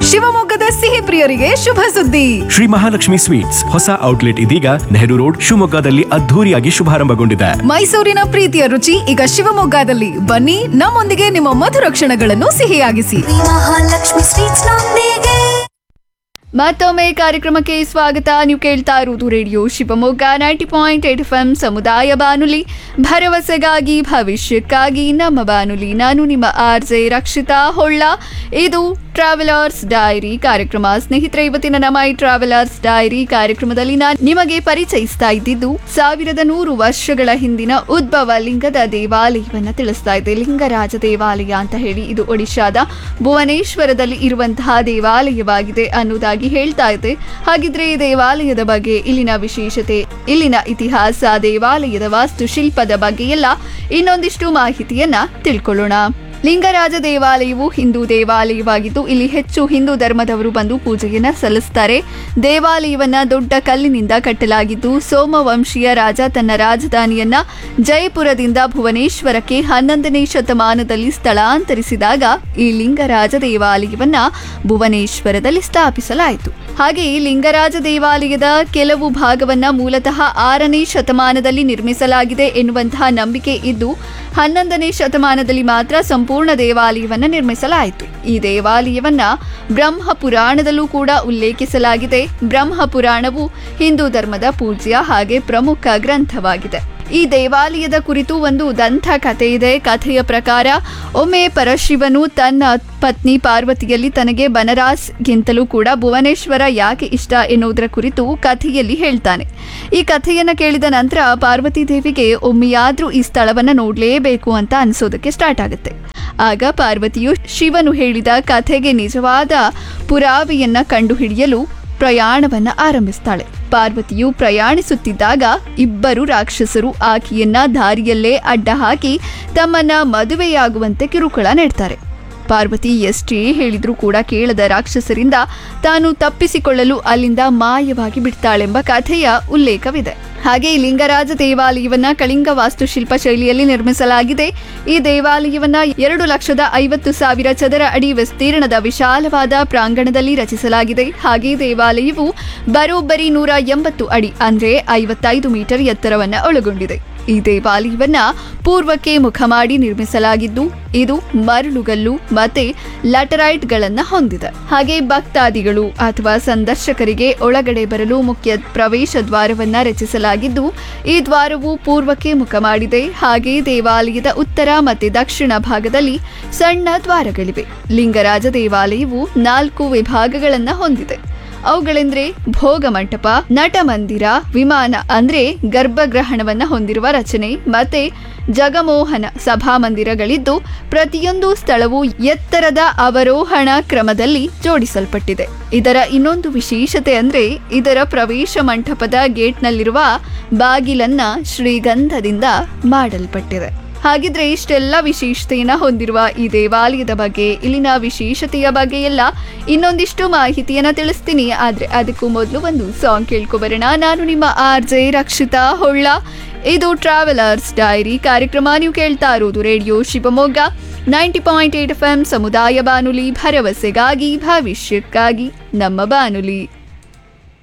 ಶಿವಮೊಗ್ಗದ ಸಿಹಿ ಪ್ರಿಯರಿಗೆ ಶುಭ ಸುದ್ದಿ ಶ್ರೀ ಮಹಾಲಕ್ಷ್ಮಿ ಸ್ವೀಟ್ಸ್ ಹೊಸ ಔಟ್ಲೆಟ್ ಇದೀಗ ನೆಹರು ರೋಡ್ ಶಿವಮೊಗ್ಗದಲ್ಲಿ ಅದ್ಧೂರಿಯಾಗಿ ಶುಭಾರಂಭಗೊಂಡಿದೆ ಮೈಸೂರಿನ ಪ್ರೀತಿಯ ರುಚಿ ಈಗ ಶಿವಮೊಗ್ಗದಲ್ಲಿ ಬನ್ನಿ ನಮ್ಮೊಂದಿಗೆ ನಿಮ್ಮ ಮಧುರ ಕ್ಷಣಗಳನ್ನು ಸಿಹಿಯಾಗಿಸಿ ಮಹಾಲಕ್ಷ್ಮಿ ಸ್ವೀಟ್ಸ್ ನೊಂದಿಗೆ ಮತ್ತೊಮ್ಮೆ ಕಾರ್ಯಕ್ರಮಕ್ಕೆ ಸ್ವಾಗತ ನೀವು ಕೇಳ್ತಾ ಇರುವುದು radio Shivamogga ninety point eight F M ಸಮುದಾಯ ಬಾನುಲಿ ಭರವಸೆಗಾಗಿ ಭವಿಷ್ಯಕ್ಕಾಗಿ ನಮ್ಮ ಬಾನುಲಿ ನಾನು ನಿಮ್ಮ ಆರ್ ಜೆ ರಕ್ಷಿತಾ ಹೊಳ್ಳ ಇದು ಟ್ರಾವೆಲರ್ಸ್ ಡೈರಿ ಕಾರ್ಯಕ್ರಮ ಸ್ನೇಹಿತರೆ ಇವತ್ತಿನ ನಮ್ಮ ಈ ಟ್ರಾವೆಲರ್ಸ್ ಡೈರಿ ಕಾರ್ಯಕ್ರಮದಲ್ಲಿ ನಾನು ನಿಮಗೆ ಪರಿಚಯಿಸ್ತಾ ಇದ್ದಿದ್ದು ಸಾವಿರದ ನೂರು ವರ್ಷಗಳ ಹಿಂದಿನ ಉದ್ಭವ ಲಿಂಗದ ದೇವಾಲಯವನ್ನ ತಿಳಿಸ್ತಾ ಇದೆ ಲಿಂಗರಾಜ ದೇವಾಲಯ ಅಂತ ಹೇಳಿ ಇದು ಒಡಿಶಾದ ಭುವನೇಶ್ವರದಲ್ಲಿ ಇರುವಂತಹ ದೇವಾಲಯವಾಗಿದೆ ಅನ್ನೋದಾಗಿ ಹೇಳ್ತಾ ಇದೆ ಹಾಗಿದ್ರೆ ಈ ದೇವಾಲಯದ ಬಗ್ಗೆ ಇಲ್ಲಿನ ವಿಶೇಷತೆ ಇಲ್ಲಿನ ಇತಿಹಾಸ ದೇವಾಲಯದ ವಾಸ್ತುಶಿಲ್ಪದ ಬಗ್ಗೆ ಎಲ್ಲ ಇನ್ನೊಂದಿಷ್ಟು ಮಾಹಿತಿಯನ್ನ ತಿಳ್ಕೊಳ್ಳೋಣ ಲಿಂಗರಾಜ ದೇವಾಲಯವು ಹಿಂದೂ ದೇವಾಲಯವಾಗಿದ್ದು ಇಲ್ಲಿ ಹೆಚ್ಚು ಹಿಂದೂ ಧರ್ಮದವರು ಬಂದು ಪೂಜೆಯನ್ನ ಸಲ್ಲಿಸ್ತಾರೆ ದೇವಾಲಯವನ್ನ ದೊಡ್ಡ ಕಲ್ಲಿನಿಂದ ಕಟ್ಟಲಾಗಿದ್ದು ಸೋಮವಂಶೀಯ ರಾಜ ತನ್ನ ರಾಜಧಾನಿಯನ್ನ ಜಯಪುರದಿಂದ ಭುವನೇಶ್ವರಕ್ಕೆ ಹನ್ನೊಂದನೇ ಶತಮಾನದಲ್ಲಿ ಸ್ಥಳಾಂತರಿಸಿದಾಗ ಈ ಲಿಂಗರಾಜ ದೇವಾಲಯವನ್ನ ಭುವನೇಶ್ವರದಲ್ಲಿ ಸ್ಥಾಪಿಸಲಾಯಿತು ಹಾಗೆ ಈ ಲಿಂಗರಾಜ ದೇವಾಲಯದ ಕೆಲವು ಭಾಗವನ್ನ ಮೂಲತಃ ಆರನೇ ಶತಮಾನದಲ್ಲಿ ನಿರ್ಮಿಸಲಾಗಿದೆ ಎನ್ನುವಂತಹ ನಂಬಿಕೆ ಇದ್ದು ಹನ್ನೊಂದನೇ ಶತಮಾನದಲ್ಲಿ ಮಾತ್ರ ಸಂಪೂರ್ಣ ದೇವಾಲಯವನ್ನ ನಿರ್ಮಿಸಲಾಯಿತು ಈ ದೇವಾಲಯವನ್ನ ಬ್ರಹ್ಮ ಪುರಾಣದಲ್ಲೂ ಕೂಡ ಉಲ್ಲೇಖಿಸಲಾಗಿದೆ ಬ್ರಹ್ಮ ಪುರಾಣವು ಹಿಂದೂ ಧರ್ಮದ ಪೂಜ್ಯ ಹಾಗೆ ಪ್ರಮುಖ ಗ್ರಂಥವಾಗಿದೆ ಈ ದೇವಾಲಯದ ಕುರಿತು ಒಂದು ದಂತ ಕಥೆ ಇದೆ ಕಥೆಯ ಪ್ರಕಾರ ಒಮ್ಮೆ ಪರಶಿವನು ತನ್ನ ಪತ್ನಿ ಪಾರ್ವತಿಯಲ್ಲಿ ತನಗೆ ಬನರಾಸ್ಗಿಂತಲೂ ಕೂಡ ಭುವನೇಶ್ವರ ಯಾಕೆ ಇಷ್ಟ ಎನ್ನುವುದರ ಕುರಿತು ಕಥೆಯಲ್ಲಿ ಹೇಳ್ತಾನೆ ಈ ಕಥೆಯನ್ನು ಕೇಳಿದ ನಂತರ ಪಾರ್ವತಿ ದೇವಿಗೆ ಒಮ್ಮೆಯಾದ್ರೂ ಈ ಸ್ಥಳವನ್ನ ನೋಡಲೇಬೇಕು ಅಂತ ಅನಿಸೋದಕ್ಕೆ ಸ್ಟಾರ್ಟ್ ಆಗುತ್ತೆ ಆಗ ಪಾರ್ವತಿಯು ಶಿವನು ಹೇಳಿದ ಕಥೆಗೆ ನಿಜವಾದ ಪುರಾವೆಯನ್ನ ಕಂಡುಹಿಡಿಯಲು ಪ್ರಯಾಣವನ್ನ ಆರಂಭಿಸ್ತಾಳೆ ಪಾರ್ವತಿಯು ಪ್ರಯಾಣಿಸುತ್ತಿದ್ದಾಗ ಇಬ್ಬರು ರಾಕ್ಷಸರು ಆಕೆಯನ್ನ ದಾರಿಯಲ್ಲೇ ಅಡ್ಡ ಹಾಕಿ ತಮ್ಮನ್ನ ಮದುವೆಯಾಗುವಂತೆ ಕಿರುಕುಳ ನೀಡ್ತಾರೆ ಪಾರ್ವತಿ ಎಷ್ಟೇ ಹೇಳಿದ್ರೂ ಕೂಡ ಕೇಳದ ರಾಕ್ಷಸರಿಂದ ತಾನು ತಪ್ಪಿಸಿಕೊಳ್ಳಲು ಅಲ್ಲಿಂದ ಮಾಯವಾಗಿ ಬಿಡ್ತಾಳೆಂಬ ಕಥೆಯ ಉಲ್ಲೇಖವಿದೆ ಹಾಗೆ ಈ ಲಿಂಗರಾಜ ದೇವಾಲಯವನ್ನ ಕಳಿಂಗ ವಾಸ್ತುಶಿಲ್ಪ ಶೈಲಿಯಲ್ಲಿ ನಿರ್ಮಿಸಲಾಗಿದೆ ಈ ದೇವಾಲಯವನ್ನ ಎರಡು ಲಕ್ಷದ ಐವತ್ತು ಸಾವಿರ ಚದರ ಅಡಿ ವಿಸ್ತೀರ್ಣದ ವಿಶಾಲವಾದ ಪ್ರಾಂಗಣದಲ್ಲಿ ರಚಿಸಲಾಗಿದೆ ಹಾಗೆ ದೇವಾಲಯವು ಬರೋಬ್ಬರಿ ನೂರ ಎಂಬತ್ತು ಅಡಿ ಅಂದ್ರೆ ಐವತ್ತೈದು ಮೀಟರ್ ಎತ್ತರವನ್ನ ಒಳಗೊಂಡಿದೆ ಈ ದೇವಾಲಯವನ್ನ ಪೂರ್ವಕ್ಕೆ ಮುಖ ಮಾಡಿ ನಿರ್ಮಿಸಲಾಗಿದ್ದು ಇದು ಮರಳುಗಲ್ಲು ಮತ್ತೆ ಲ್ಯಾಟರೈಟ್ಗಳನ್ನ ಹೊಂದಿದೆ ಹಾಗೆ ಭಕ್ತಾದಿಗಳು ಅಥವಾ ಸಂದರ್ಶಕರಿಗೆ ಒಳಗಡೆ ಬರಲು ಮುಖ್ಯ ಪ್ರವೇಶ ದ್ವಾರವನ್ನ ರಚಿಸಲಾಗಿದ್ದು ಈ ದ್ವಾರವು ಪೂರ್ವಕ್ಕೆ ಮುಖ ಮಾಡಿದೆ ಹಾಗೆ ದೇವಾಲಯದ ಉತ್ತರ ಮತ್ತೆ ದಕ್ಷಿಣ ಭಾಗದಲ್ಲಿ ಸಣ್ಣ ದ್ವಾರಗಳಿವೆ ಲಿಂಗರಾಜ ದೇವಾಲಯವು ನಾಲ್ಕು ವಿಭಾಗಗಳನ್ನ ಹೊಂದಿದೆ ಅವುಗಳೆಂದ್ರೆ ಭೋಗ ಮಂಟಪ ನಟಮಂದಿರ ವಿಮಾನ ಅಂದ್ರೆ ಗರ್ಭಗ್ರಹಣವನ್ನ ಹೊಂದಿರುವ ರಚನೆ ಮತ್ತೆ ಜಗಮೋಹನ ಸಭಾಮಂದಿರಗಳಿದ್ದು ಪ್ರತಿಯೊಂದು ಸ್ಥಳವು ಎತ್ತರದ ಅವರೋಹಣ ಕ್ರಮದಲ್ಲಿ ಜೋಡಿಸಲ್ಪಟ್ಟಿದೆ ಇದರ ಇನ್ನೊಂದು ವಿಶೇಷತೆ ಅಂದ್ರೆ ಇದರ ಪ್ರವೇಶ ಮಂಟಪದ ಗೇಟ್ನಲ್ಲಿರುವ ಬಾಗಿಲನ್ನ ಶ್ರೀಗಂಧದಿಂದ ಮಾಡಲ್ಪಟ್ಟಿದೆ ಹಾಗಿದ್ರೆ ಇಷ್ಟೆಲ್ಲ ವಿಶೇಷತೆಯನ್ನ ಹೊಂದಿರುವ ಈ ದೇವಾಲಯದ ಬಗ್ಗೆ ಇಲ್ಲಿನ ವಿಶೇಷತೆಯ ಬಗ್ಗೆ ಎಲ್ಲ ಇನ್ನೊಂದಿಷ್ಟು ಮಾಹಿತಿಯನ್ನ ತಿಳಿಸ್ತೀನಿ ಆದ್ರೆ ಅದಕ್ಕೂ ಮೊದಲು ಒಂದು ಸಾಂಗ್ ಕೇಳ್ಕೊಬರೋಣ ನಾನು ನಿಮ್ಮ ಆರ್ ಜೆ ರಕ್ಷಿತಾ ಹೊಳ್ಳ ಇದು ಟ್ರಾವೆಲರ್ಸ್ ಡೈರಿ ಕಾರ್ಯಕ್ರಮ ನೀವು ಕೇಳ್ತಾ ಇರೋದು radio Shivamogga ninety point eight F M ಸಮುದಾಯ ಬಾನುಲಿ ಭರವಸೆಗಾಗಿ ಭವಿಷ್ಯಕ್ಕಾಗಿ ನಮ್ಮ ಬಾನುಲಿ